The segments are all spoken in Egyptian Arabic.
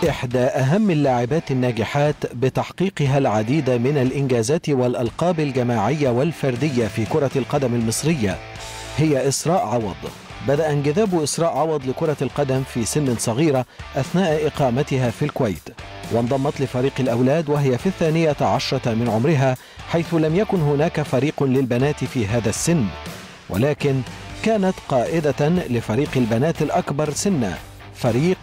إحدى أهم اللاعبات الناجحات بتحقيقها العديد من الإنجازات والألقاب الجماعية والفردية في كرة القدم المصرية هي إسراء عوض بدأ انجذاب إسراء عوض لكرة القدم في سن صغيرة أثناء إقامتها في الكويت وانضمت لفريق الأولاد وهي في الثانية عشرة من عمرها حيث لم يكن هناك فريق للبنات في هذا السن ولكن كانت قائدة لفريق البنات الأكبر سنا فريق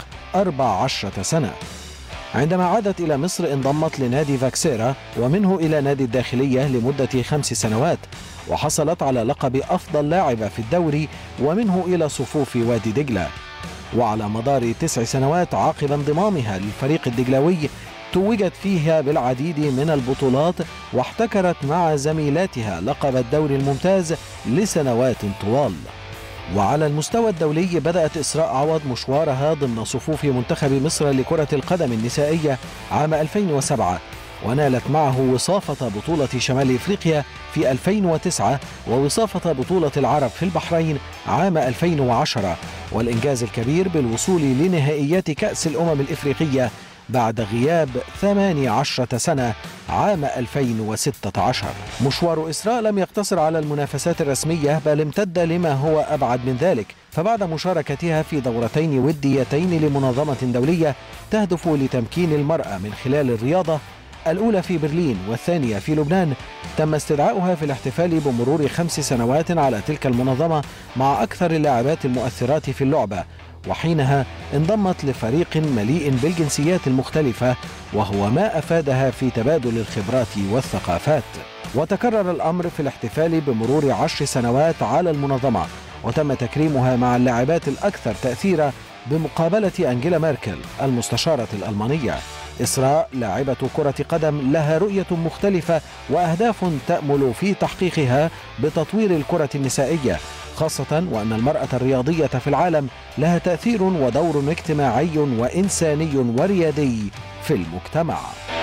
14 سنة عندما عادت إلى مصر انضمت لنادي فاكسيرا ومنه إلى نادي الداخلية لمدة خمس سنوات وحصلت على لقب أفضل لاعبة في الدوري ومنه إلى صفوف وادي دجلة وعلى مدار تسع سنوات عقب انضمامها للفريق الدجلاوي توجت فيها بالعديد من البطولات واحتكرت مع زميلاتها لقب الدوري الممتاز لسنوات طوال وعلى المستوى الدولي بدأت إسراء عوض مشوارها ضمن صفوف منتخب مصر لكرة القدم النسائية عام 2007 ونالت معه وصافة بطولة شمال إفريقيا في 2009 ووصافة بطولة العرب في البحرين عام 2010 والإنجاز الكبير بالوصول لنهائيات كأس الأمم الإفريقية بعد غياب 18 سنة عام 2016 مشوار إسراء لم يقتصر على المنافسات الرسمية بل امتد لما هو أبعد من ذلك فبعد مشاركتها في دورتين وديتين لمنظمة دولية تهدف لتمكين المرأة من خلال الرياضة الأولى في برلين والثانية في لبنان تم استدعاؤها في الاحتفال بمرور خمس سنوات على تلك المنظمة مع أكثر اللاعبات المؤثرات في اللعبة وحينها انضمت لفريق مليء بالجنسيات المختلفة وهو ما أفادها في تبادل الخبرات والثقافات وتكرر الأمر في الاحتفال بمرور عشر سنوات على المنظمة وتم تكريمها مع اللاعبات الأكثر تأثيرا بمقابلة أنجيلا ميركل المستشارة الألمانية إسراء لاعبة كرة قدم لها رؤية مختلفة وأهداف تأمل في تحقيقها بتطوير الكرة النسائية خاصة وأن المرأة الرياضية في العالم لها تأثير ودور اجتماعي وإنساني وريادي في المجتمع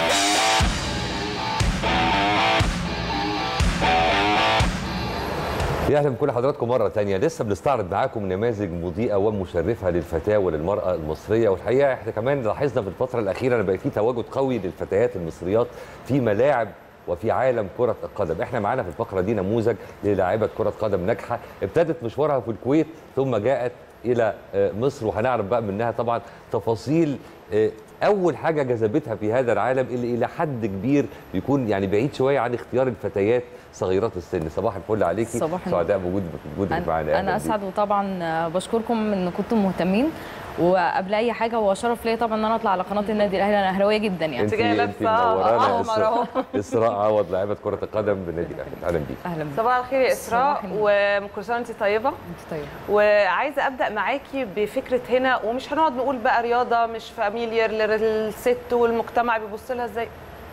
يا اهلا بكل حضراتكم مره تانية لسه بنستعرض معاكم نماذج مضيئه ومشرفه للفتاه وللمراه المصريه والحقيقه احنا كمان لاحظنا في الفتره الاخيره ان بقى في تواجد قوي للفتيات المصريات في ملاعب وفي عالم كرة القدم احنا معانا في الفقرة دي نموذج للاعبة كرة قدم ناجحة ابتدت مشوارها في الكويت ثم جاءت إلى مصر وهنعرف بقى منها طبعا تفاصيل أول حاجة جذبتها في هذا العالم اللي إلى حد كبير بيكون يعني بعيد شوية عن اختيار الفتيات صغيرات السن صباح الفل عليكي صباح سعداء بوجود وجودك معانا أنا أسعد وطبعا بشكركم إن كنتم مهتمين وقبل اي حاجه هو شرف ليا طبعا ان انا اطلع على قناه النادي الاهلي انا اهلاويه جدا يعني انت جايه لابسه منورانا اسراء عوض لاعبه كره القدم بالنادي الاهلي اهلا بيك اهلا بيك صباح الخير يا اسراء وكل سنه وانت طيبه انت طيبه وعايزه ابدا معاكي بفكره هنا ومش هنقعد نقول بقى رياضه مش فاميليير للست والمجتمع بيبص لها ازاي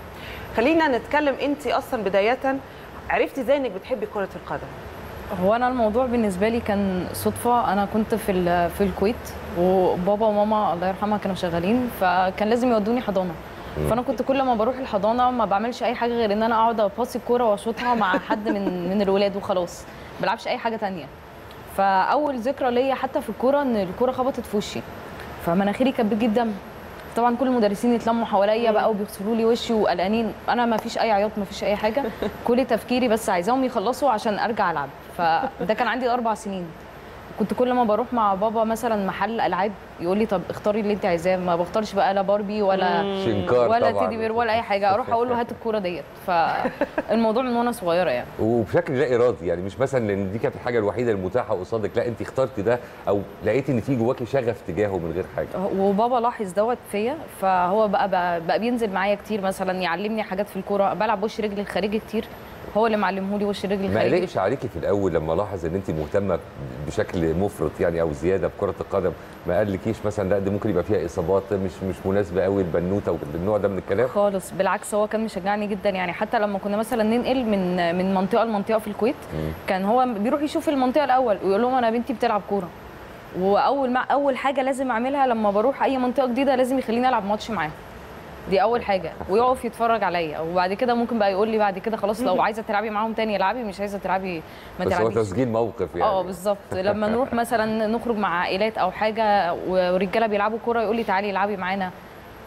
خلينا نتكلم انت اصلا بدايه عرفتي ازاي انك بتحبي كره القدم هو انا الموضوع بالنسبه لي كان صدفه انا كنت في في الكويت وبابا وماما الله يرحمها كانوا شغالين فكان لازم يودوني حضانه فانا كنت كل ما بروح الحضانه ما بعملش اي حاجه غير ان انا اقعد اباصي الكوره واشوطها مع حد من من الولاد وخلاص ما بلعبش اي حاجه تانية فاول ذكرى ليا حتى في الكوره ان الكوره خبطت في وشي فمناخيري كانت بتجيب دم طبعا كل المدرسين يتلموا حواليا بقى وبيغسلوا لي وشي وقلقانين انا ما فيش اي عياط ما فيش اي حاجه كل تفكيري بس عايزاهم يخلصوا عشان ارجع العب فده كان عندي اربع سنين كنت كل ما بروح مع بابا مثلا محل العاب يقول لي طب اختاري اللي انت عايزاه ما بختارش بقى لا باربي ولا شنكار ولا طبعاً. تيدي بير ولا اي حاجه اروح اقول له هات الكوره ديت فالموضوع من وانا صغيره يعني وبشكل لا ارادي يعني مش مثلا لان دي كانت الحاجه الوحيده المتاحه قصادك لا انت اخترتي ده او لقيتي ان في جواكي شغف تجاهه من غير حاجه وبابا لاحظ دوت فيا فهو بقى, بقى بقى بينزل معايا كتير مثلا يعلمني حاجات في الكوره بلعب وش رجلي الخارجي كتير هو اللي معلمه لي وش رجلي ما الخارجي قلقش عليكي في الاول لما لاحظ ان انت مهتمه بشكل مفرط يعني او زياده بكره القدم ما قالكيش مثلا لا دي ممكن يبقى فيها اصابات مش مش مناسبه قوي البنوته والنوع ده من الكلام خالص بالعكس هو كان مشجعني جدا يعني حتى لما كنا مثلا ننقل من من منطقه لمنطقه في الكويت كان هو بيروح يشوف المنطقه الاول ويقول لهم انا بنتي بتلعب كوره واول ما اول حاجه لازم اعملها لما بروح اي منطقه جديده لازم يخليني العب ماتش معاه دي اول حاجه ويقف يتفرج عليا وبعد كده ممكن بقى يقول لي بعد كده خلاص لو عايزه تلعبي معاهم تاني العبي مش عايزه تلعبي ما بس هو تلعبيش تسجيل موقف يعني اه بالظبط لما نروح مثلا نخرج مع عائلات او حاجه ورجاله بيلعبوا كوره يقول لي تعالي العبي معانا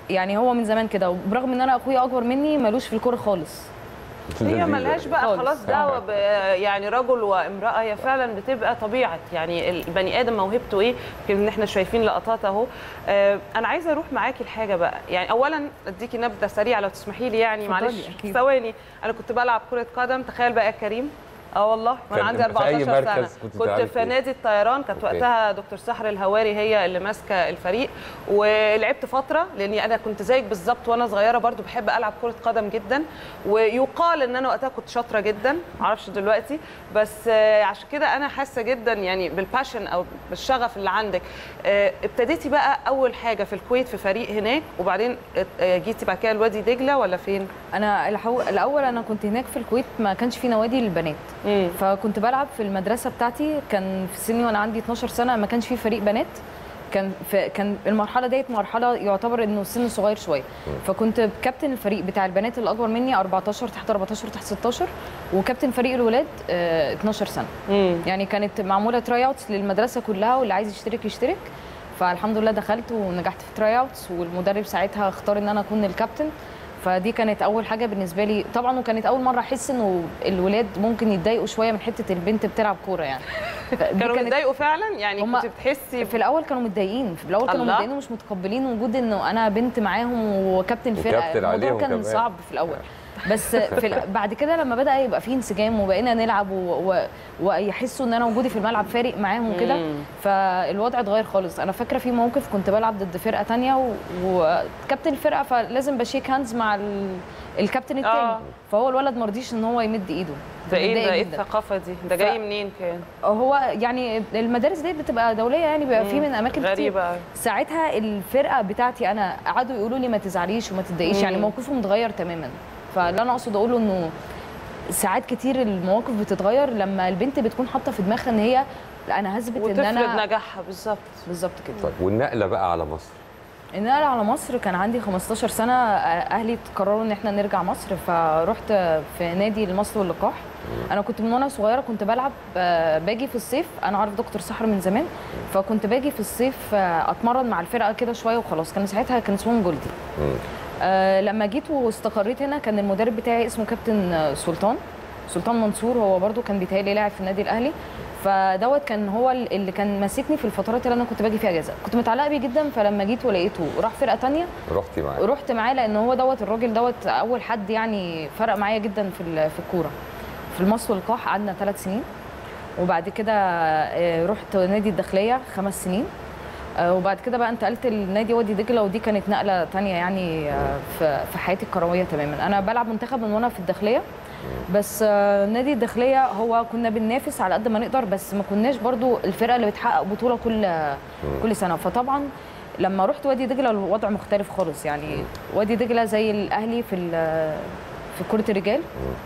يعني هو من زمان كده وبرغم ان انا اخويا اكبر مني ملوش في الكوره خالص هي لذيذة. ملهاش بقى خالص. خلاص دعوه ب- يعني رجل وامراه هي فعلا بتبقى طبيعه يعني البني ادم موهبته ايه يمكن ان احنا شايفين لقطات اهو آه، انا عايزه اروح معاكي لحاجه بقى يعني اولا اديكي نبذه سريعه لو تسمحي لي يعني اتفضلي، معلش أكيد. ثواني انا كنت بلعب كره قدم تخيل بقى يا كريم اه والله وانا كان عندي في أي 14 مركز سنه كنت كنت بتلعبي في فيه؟ نادي الطيران كانت أوكي. وقتها دكتور سحر الهواري هي اللي ماسكه الفريق ولعبت فتره لاني انا كنت زيك بالظبط وانا صغيره برضو بحب العب كره قدم جدا ويقال ان انا وقتها كنت شاطره جدا معرفش دلوقتي بس آه، عشان كده انا حاسه جدا يعني بالباشن او بالشغف اللي عندك آه، ابتديتي بقى اول حاجه في الكويت في فريق هناك وبعدين آه، جيتي بعد كده لوادي دجله ولا فين؟ انا الحو... الاول انا كنت هناك في الكويت ما كانش في نوادي للبنات مم. فكنت بلعب في المدرسه بتاعتي كان في سني وانا عندي 12 سنه ما كانش في فريق بنات كان في كان المرحله ديت مرحله يعتبر انه السن صغير شويه فكنت كابتن الفريق بتاع البنات اللي اكبر مني 14 تحت 14 تحت 16 وكابتن فريق الولاد آه، 12 سنه مم. يعني كانت معموله تراي اوتس للمدرسه كلها واللي عايز يشترك يشترك فالحمد لله دخلت ونجحت في تراي اوتس والمدرب ساعتها اختار ان انا اكون الكابتن فدي كانت اول حاجه بالنسبه لي طبعا وكانت اول مره احس انه الولاد ممكن يتضايقوا شويه من حته البنت بتلعب كوره يعني دي كانوا كانت- بيتضايقوا فعلا يعني هما كنت بتحسي في الاول كانوا متضايقين في الاول كانوا الله. متضايقين ومش متقبلين وجود انه انا بنت معاهم وكابتن الفرقه وكابتن عليهم الموضوع كان كمان. صعب في الاول بس في ال- بعد كده لما بدا يبقى فيه انسجام وبقينا نلعب و... و... ويحسوا ان انا وجودي في الملعب فارق معاهم وكده مم. فالوضع اتغير خالص انا فاكره في موقف كنت بلعب ضد فرقه تانية و... وكابتن الفرقه فلازم بشيك هاندز مع ال... الكابتن التاني آه. فهو الولد ما رضيش ان هو يمد ايده ده ايه متضايق ده ايه جداً. الثقافه دي ده ف- جاي منين كان هو يعني المدارس ديت بتبقى دوليه يعني بيبقى في من اماكن كتير غريبه أوي. ساعتها الفرقه بتاعتي انا قعدوا يقولوا لي ما تزعليش وما تتضايقيش يعني مم. موقفهم اتغير تماما فاللي انا اقصد اقوله انه ساعات كتير المواقف بتتغير لما البنت بتكون حاطه في دماغها ان هي لا انا هثبت ان وتفرض انا نجاحها بالظبط بالظبط كده طيب والنقله بقى على مصر النقل على مصر كان عندي 15 سنه اهلي قرروا ان احنا نرجع مصر فرحت في نادي المصر واللقاح انا كنت من وانا صغيره كنت بلعب آه، باجي في الصيف انا عارف دكتور سحر من زمان فكنت باجي في الصيف آه، اتمرن مع الفرقه كده شويه وخلاص كان ساعتها كان اسمهم جولدي مم. آه لما جيت واستقريت هنا كان المدرب بتاعي اسمه كابتن آه، سلطان سلطان منصور هو برضو كان بيتهيألي لاعب في النادي الاهلي فدوت كان هو ال- اللي كان ماسكني في الفترات اللي انا كنت باجي فيها اجازه كنت متعلقه بيه جدا فلما جيت ولقيته راح فرقه تانية رحتي معاه رحت معاه لان هو دوت الراجل دوت اول حد يعني فرق معايا جدا في ال- في الكوره في المصر واللقاح قعدنا ثلاث سنين وبعد كده آه، رحت نادي الداخليه خمس سنين آه، وبعد كده بقى انتقلت لنادي وادي دجله ودي كانت نقله تانية يعني آه، في في حياتي الكرويه تماما انا بلعب منتخب من وانا في الداخليه بس آه، نادي الداخليه هو كنا بننافس على قد ما نقدر بس ما كناش برضو الفرقه اللي بتحقق بطوله كل كل سنه فطبعا لما رحت وادي دجله الوضع مختلف خالص يعني وادي دجله زي الاهلي في ال- في كره الرجال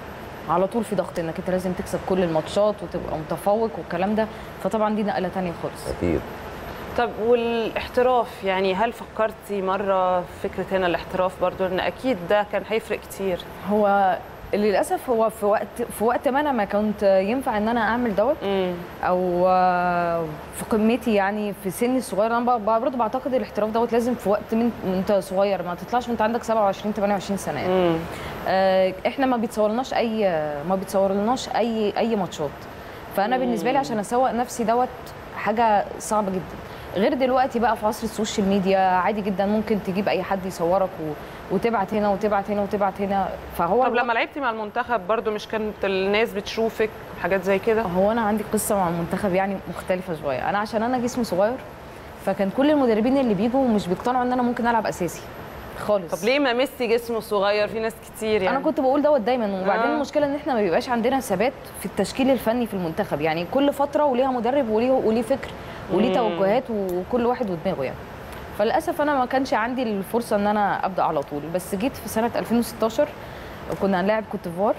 على طول في ضغط انك انت لازم تكسب كل الماتشات وتبقى متفوق والكلام ده فطبعا دي نقله تانية خالص اكيد طب والاحتراف يعني هل فكرتي مره في فكره هنا الاحتراف برضو لان اكيد ده كان هيفرق كتير هو للاسف هو في وقت في وقت ما انا ما كنت ينفع ان انا اعمل دوت امم او آه، في قمتي يعني في سني الصغير انا ب- برضه بعتقد الاحتراف دوت لازم في وقت من وانت صغير ما تطلعش وانت عندك 27 28 سنه يعني. امم آه، احنا ما بيتصورلناش اي ما بيتصورلناش اي اي ماتشات فانا بالنسبه لي عشان اسوق نفسي دوت حاجه صعبه جدا غير دلوقتي بقى في عصر السوشيال ميديا عادي جدا ممكن تجيب اي حد يصورك و... وتبعت هنا وتبعت هنا وتبعت هنا فهو طب لما لعبتي مع المنتخب برضو مش كانت الناس بتشوفك حاجات زي كده هو انا عندي قصه مع المنتخب يعني مختلفه شويه انا عشان انا جسمي صغير فكان كل المدربين اللي بيجوا مش بيقتنعوا ان انا ممكن العب اساسي خالص طب ليه ما ميسي جسمه صغير في ناس كتير يعني انا كنت بقول دوت دايما وبعدين آه. المشكله ان احنا ما بيبقاش عندنا ثبات في التشكيل الفني في المنتخب يعني كل فتره وليها مدرب وليه وليه فكر وليه مم. توجهات وكل واحد ودماغه يعني فللاسف انا ما كانش عندي الفرصه ان انا ابدا على طول بس جيت في سنه 2016 كنا هنلاعب كوت ديفوار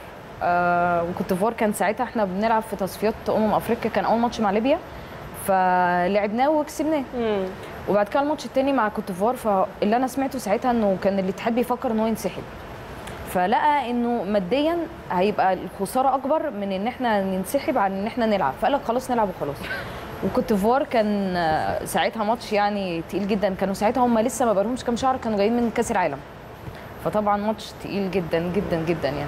آه وكوت ديفوار كان ساعتها احنا بنلعب في تصفيات امم افريقيا كان اول ماتش مع ليبيا فلعبناه وكسبناه مم. وبعد كده الماتش التاني مع كوت ديفوار فاللي انا سمعته ساعتها انه كان الاتحاد بيفكر ان هو ينسحب فلقى انه ماديا هيبقى الخساره اكبر من ان احنا ننسحب عن ان احنا نلعب فقال لك خلاص نلعب وخلاص وكوت ديفوار كان آه، ساعتها ماتش يعني تقيل جدا كانوا ساعتها هم لسه ما بقالهمش كام شهر كانوا جايين من كاس العالم فطبعا ماتش تقيل جدا جدا جدا يعني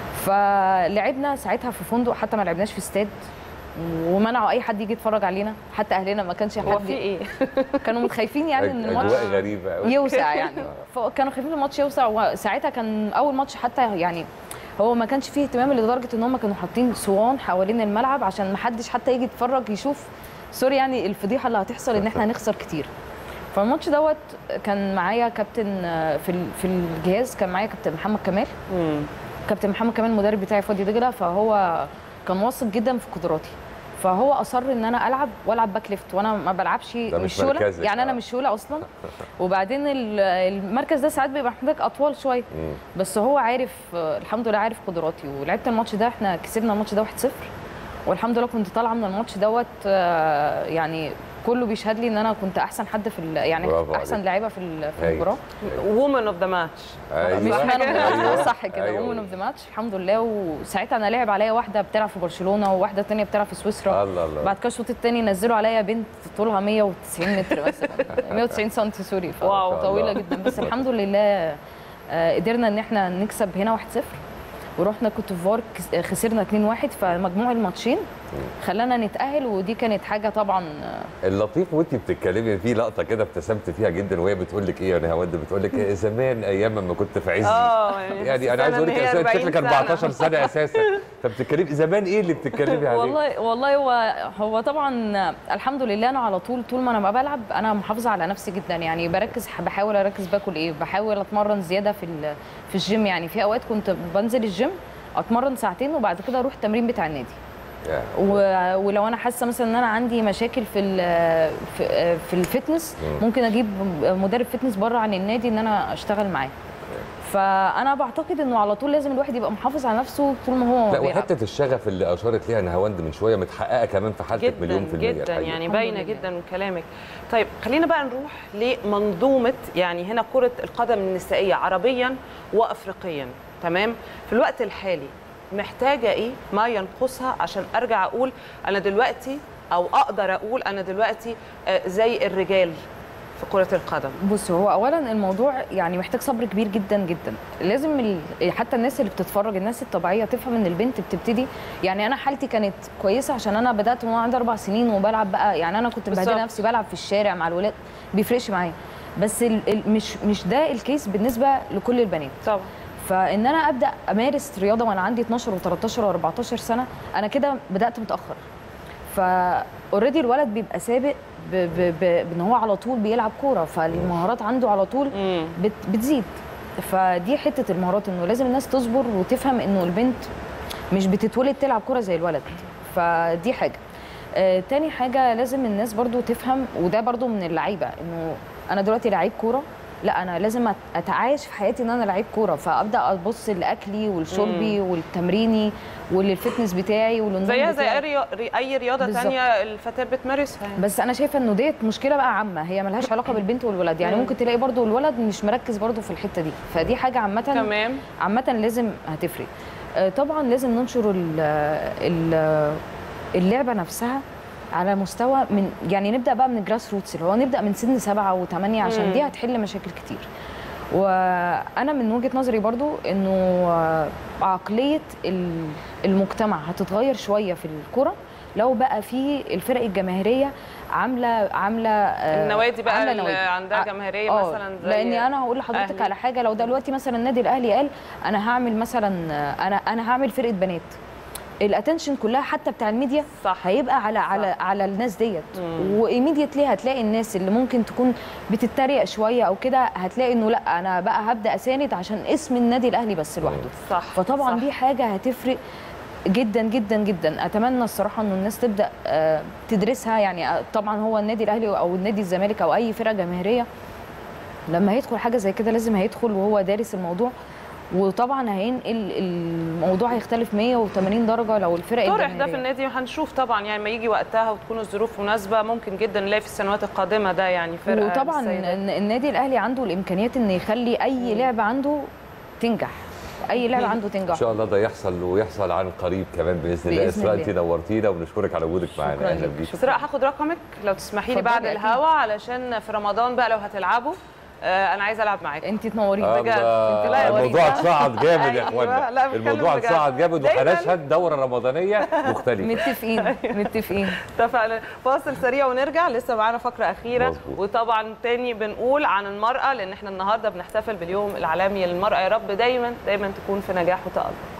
فلعبنا ساعتها في فندق حتى ما لعبناش في استاد ومنعوا اي حد يجي يتفرج علينا حتى اهلنا ما كانش هو حد في ايه؟ كانوا متخايفين يعني ان الماتش اجواء غريبه قوي يوسع يعني فكانوا خايفين الماتش يوسع وساعتها كان اول ماتش حتى يعني هو ما كانش فيه اهتمام لدرجه ان هم كانوا حاطين صوان حوالين الملعب عشان ما حدش حتى يجي يتفرج يشوف سوري يعني الفضيحه اللي هتحصل ان احنا هنخسر كتير فالماتش دوت كان معايا كابتن آه، في ال- في الجهاز كان معايا كابتن محمد كمال مم. كابتن محمد كمال المدرب بتاعي في وادي دجله فهو كان واثق جدا في قدراتي فهو اصر ان انا العب والعب باك ليفت وانا ما بلعبش ده مش شوله مركزك، يعني انا آه. مش شوله اصلا وبعدين ال- المركز ده ساعات بيبقى محتاج اطوال شويه مم. بس هو عارف آه، الحمد لله عارف قدراتي ولعبت الماتش ده احنا كسبنا الماتش ده 1-0 والحمد لله كنت طالعه من الماتش دوت آه، يعني كله بيشهد لي ان انا كنت احسن حد في ال- يعني برافو احسن عليك. لعيبه في ال- في هايل. المباراه وومن اوف ذا ماتش مش ايوه مان أيوة. صح كده أيوة. وومن اوف ذا ماتش الحمد لله وساعتها انا لعب عليا واحده بتلعب في برشلونه وواحده تانية بتلعب في سويسرا الله الله بعد كده الشوط الثاني نزلوا عليا بنت طولها 190 متر مثلا 190 سم سوري واو. طويله الله. جدا بس الحمد لله آه، قدرنا ان احنا نكسب هنا 1-0 ورحنا كوت ديفوار كس- آه، خسرنا 2-1 فمجموع الماتشين خلانا نتاهل ودي كانت حاجه طبعا آه، اللطيف وانت بتتكلمي في لقطه كده ابتسمت فيها جدا وهي بتقول لك ايه يا نهاوند بتقول لك إيه زمان ايام ما كنت في عزي اه يعني انا عايز اقول لك هي اساسا 40 شكلك 14 سنه اساسا فبتتكلمي زمان ايه اللي بتتكلمي عليه؟ والله والله هو هو طبعا الحمد لله انا على طول طول ما انا ما بلعب انا محافظه على نفسي جدا يعني بركز بحاول اركز باكل ايه بحاول اتمرن زياده في ال- في الجيم يعني في اوقات كنت بنزل الجيم اتمرن ساعتين وبعد كده اروح التمرين بتاع النادي يعني و- ولو انا حاسه مثلا ان انا عندي مشاكل في ال- في, في الفتنس مم. ممكن اجيب مدرب فتنس بره عن النادي ان انا اشتغل معاه فانا بعتقد انه على طول لازم الواحد يبقى محافظ على نفسه طول ما هو لا بيلعب. وحته الشغف اللي اشارت ليها نهاوند من شويه متحققه كمان في حالتك جدا مليون في الميه جدا الحقيقة. يعني الحمد باينه لله. جدا من كلامك طيب خلينا بقى نروح لمنظومه يعني هنا كره القدم النسائيه عربيا وافريقيا تمام في الوقت الحالي محتاجه ايه ما ينقصها عشان ارجع اقول انا دلوقتي او اقدر اقول انا دلوقتي آه، زي الرجال في كره القدم بص هو اولا الموضوع يعني محتاج صبر كبير جدا جدا لازم ال... حتى الناس اللي بتتفرج الناس الطبيعيه تفهم ان البنت بتبتدي يعني انا حالتي كانت كويسه عشان انا بدات وانا عندي اربع سنين وبلعب بقى يعني انا كنت بالظبط. مبهدله نفسي بلعب في الشارع مع الولاد بيفرقش معايا بس ال... ال... مش مش ده الكيس بالنسبه لكل البنات طبعا فان انا ابدا امارس رياضه وانا عندي 12 و13 و14 سنه انا كده بدات متاخر فاوريدي الولد بيبقى سابق ب- ب- ب- بان هو على طول بيلعب كوره فالمهارات عنده على طول مم. بت بتزيد فدي حته المهارات انه لازم الناس تصبر وتفهم انه البنت مش بتتولد تلعب كوره زي الولد فدي حاجه آه تاني حاجه لازم الناس برضو تفهم وده برضو من اللعيبه انه انا دلوقتي لعيب كوره لا انا لازم أت- اتعايش في حياتي ان انا لعيب كوره فابدا ابص لاكلي ولشربي ولتمريني وللفتنس بتاعي وللنوم زيها زي بتاعي. اي ريا- ري- اي رياضه بالظبط. تانية الفتاه بتمارسها يعني. بس انا شايفه انه ديت مشكله بقى عامه هي ملهاش علاقه بالبنت والولد يعني مم. ممكن تلاقي برضو الولد مش مركز برضو في الحته دي فدي حاجه عامه تمام عامه لازم هتفرق آه، طبعا لازم ننشر ال- ال- اللعبه نفسها على مستوى من يعني نبدا بقى من الجراس روتس اللي هو نبدا من سن سبعه وثمانيه عشان مم. دي هتحل مشاكل كتير وانا من وجهه نظري برضو انه آه، عقليه ال- المجتمع هتتغير شويه في الكره لو بقى في الفرق الجماهيريه عامله عامله آه، النوادي بقى عاملة اللي نوادي. عندها ع- جماهيريه آه، مثلا زي لاني انا هقول لحضرتك أهلي. على حاجه لو دلوقتي مثلا النادي الاهلي قال انا هعمل مثلا انا انا هعمل فرقه بنات الاتنشن كلها حتى بتاع الميديا صح. هيبقى على على على الناس ديت وايميديتلي هتلاقي الناس اللي ممكن تكون بتتريق شويه او كده هتلاقي انه لا انا بقى هبدا اساند عشان اسم النادي الاهلي بس لوحده صح فطبعا صح. دي حاجه هتفرق جدا جدا جدا اتمنى الصراحه انه الناس تبدا آه، تدرسها يعني آه، طبعا هو النادي الاهلي او النادي الزمالك او اي فرقه جماهيريه لما هيدخل حاجه زي كده لازم هيدخل وهو دارس الموضوع وطبعا هينقل الموضوع هيختلف 180 درجه لو الفرق طرح ده في الجماهيريه النادي وهنشوف طبعا يعني ما يجي وقتها وتكون الظروف مناسبه ممكن جدا نلاقي في السنوات القادمه ده يعني فرقه وطبعا للسيدات. الن- النادي الاهلي عنده الامكانيات ان يخلي اي لعبه عنده تنجح اي لعبه عنده ان تنجح شاء الله ده يحصل ويحصل عن قريب كمان باذن الله بإذن اسراء الله. انت نورتينا ونشكرك على وجودك معانا شكراً اهلا ليك. بيك اسراء هاخد رقمك لو تسمحي لي اتفضلي بعد أكيد. الهوا علشان في رمضان بقى لو هتلعبوا آه، انا عايزه العب معاكم انت تنوريني الله، بجد. انت لا يا الموضوع ورينا. اتصعد جامد يا أيوة، اخوانا لا، بتكلم الموضوع بجد. اتصعد جامد دايماً- وهنشهد دوره رمضانيه مختلفه متفقين متفقين اتفقنا فاصل سريع ونرجع لسه معانا فقره اخيره مظبوط. وطبعا تاني بنقول عن المراه لان احنا النهارده بنحتفل باليوم العالمي للمراه يا رب دايما دايما تكون في نجاح وتالق